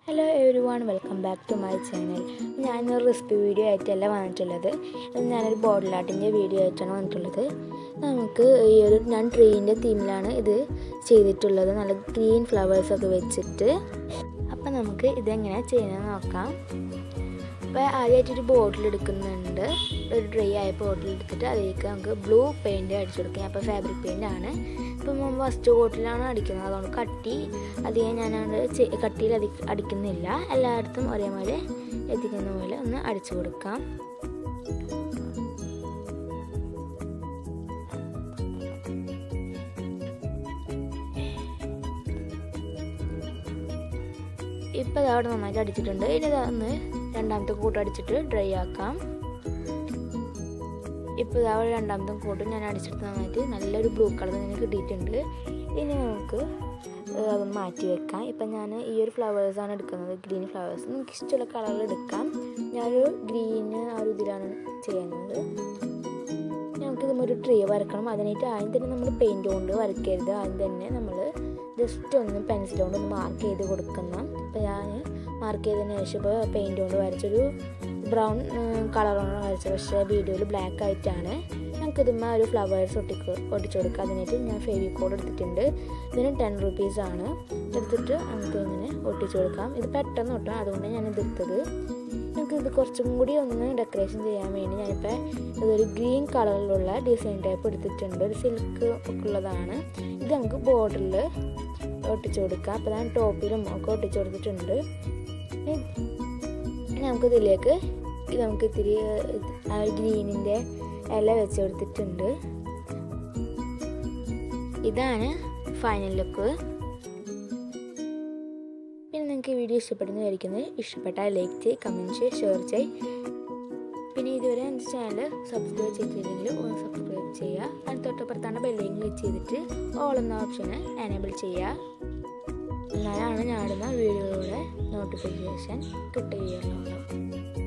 hello everyone welcome back to my channel ഞാനൊരു recipe video ആയിട്ടല്ല വന്നിട്ടുള്ളത് ഇത് ഞാനൊരു ബോട്ടിൽ ആർട്ടിൻ്റെ വീഡിയോ ആയിട്ടാണ് വന്നിട്ടുള്ളത് നമുക്ക് ഈ ഒരു ഞാൻ ട്രീൻ്റെ തീമിലാണ് ഇത് ചെയ്തിട്ടുള്ളത് നല്ല ഗ്രീൻ ഫ്ലവേഴ്സൊക്കെ വെച്ചിട്ട് അപ്പം നമുക്ക് ഇതെങ്ങനെയാണ് ചെയ്യുന്നത് നോക്കാം അപ്പോൾ ആദ്യമായിട്ടൊരു ബോട്ടിൽ എടുക്കുന്നുണ്ട് ഒരു ഡ്രൈ ആയ ബോട്ടിൽ എടുത്തിട്ട് അതിലേക്ക് നമുക്ക് ബ്ലൂ പെയിൻറ്റ് അടിച്ചു കൊടുക്കാം അപ്പോൾ ഫാബ്രിക് പെയിൻ്റ് ആണ് ഇപ്പം നമ്മൾ ഫസ്റ്റ് ബോട്ടിലാണ് അടിക്കുന്നത് അതുകൊണ്ട് കട്ടി അധികം ഞാനത് കട്ടിയിൽ അധി അടിക്കുന്നില്ല എല്ലായിടത്തും ഒരേപോലെ എത്തിക്കുന്ന പോലെ ഒന്ന് അടിച്ചു കൊടുക്കാം ഇപ്പം അതവിടെ നന്നായിട്ട് അടിച്ചിട്ടുണ്ട് ഇനി ഇതൊന്ന് രണ്ടാമത്തെ കൂട്ട് അടിച്ചിട്ട് ഡ്രൈ ആക്കാം ഇപ്പോൾ ഇതാ രണ്ടാമത്തെ കൂട്ടും ഞാൻ അടിച്ചിട്ട് നന്നായിട്ട് നല്ലൊരു ബ്ലൂ കളർ തന്നെ കിട്ടിയിട്ടുണ്ട് ഇനി നമുക്ക് അതൊന്ന് മാറ്റി വെക്കാം ഇപ്പം ഞാൻ ഈ ഒരു ഫ്ലവേഴ്സാണ് എടുക്കുന്നത് ഗ്രീൻ ഫ്ലവേഴ്സ് നിങ്ങൾക്ക് ഇഷ്ടമുള്ള കളറിൽ എടുക്കാം ഞാനൊരു ഗ്രീന് ആ ഒരു ഇതിലാണ് ചെയ്യുന്നത് നമുക്കിതും ഒരു ട്രീ വരക്കണം അതിനായിട്ട് ആദ്യം തന്നെ നമ്മൾ പെയിൻറ് കൊണ്ട് വരയ്ക്കരുത് ആദ്യം തന്നെ നമ്മൾ ജസ്റ്റ് ഒന്ന് പെൻസിൽ കൊണ്ട് ഒന്ന് മാർക്ക് ചെയ്ത് കൊടുക്കണം അപ്പോൾ ഞാൻ മാർക്ക് ചെയ്തതിന് ശേഷം ഇപ്പോൾ പെയിൻറ് കൊണ്ട് വരച്ചൊരു ബ്രൗൺ കളറാണ് വരച്ചത് പക്ഷേ വീഡിയോയിൽ ബ്ലാക്ക് ആയിട്ടാണ് ഞങ്ങൾക്ക് ഇതുമ്മ ഒരു ഫ്ലവേഴ്സ് ഒട്ടിക്ക് ഒട്ടിച്ചു കൊടുക്കുക അതിനായിട്ട് ഞാൻ ഫെവിക്കോഡ് എടുത്തിട്ടുണ്ട് ഇതിന് ടെൻ റുപ്പീസാണ് എടുത്തിട്ട് നമുക്ക് ഇങ്ങനെ ഒട്ടിച്ചു കൊടുക്കാം ഇത് പെട്ടെന്ന് ഒട്ടാം അതുകൊണ്ട് ഞാൻ ഇത് എടുത്തത് നമുക്ക് ഇത് കുറച്ചും കൂടി ഒന്ന് ഡെക്കറേഷൻ ചെയ്യാൻ വേണ്ടി ഞാനിപ്പോൾ ഇതൊരു ഗ്രീൻ കളറിലുള്ള ഡിസൈൻ ടൈപ്പ് എടുത്തിട്ടുണ്ട് ഒരു സിൽക്ക് ഒക്കെ ഉള്ളതാണ് ഇത് നമുക്ക് ബോർഡറിൽ ഒട്ടിച്ചു കൊടുക്കാം അപ്പോൾ ഞാൻ ടോപ്പിലും ഒക്കെ ഒട്ടിച്ചു കൊടുത്തിട്ടുണ്ട് നമുക്ക് ഇതിലേക്ക് നമുക്ക് ഇത്തിരി ആ ഒരു ഗ്രീനിൻ്റെ ഇല വെച്ച് കൊടുത്തിട്ടുണ്ട് ഇതാണ് ഫൈനൽ ലുക്ക് പിന്നെ നിങ്ങൾക്ക് ഈ വീഡിയോ ഇഷ്ടപ്പെടുന്ന വിചാരിക്കുന്നത് ഇഷ്ടപ്പെട്ടാൽ ലൈക്ക് ചെയ്യ് കമൻറ്റ് ചെയ്യ് ഷെയർ ചെയ്യ് പിന്നെ ഇതുവരെ എൻ്റെ ചാനൽ സബ്സ്ക്രൈബ് ചെയ്തില്ലെങ്കിൽ ഒന്ന് സബ്സ്ക്രൈബ് ചെയ്യുക അതിന് തൊട്ടപ്പുറത്താണ് ബെല്ലിങ് ക്ലിക്ക് ചെയ്തിട്ട് ഓൾ എന്ന ഓപ്ഷന് എനേബിൾ ചെയ്യുക എന്നാലാണ് ഞാനിടുന്ന വീഡിയോയുടെ നോട്ടിഫിക്കേഷൻ കിട്ടുകയുള്ളൂ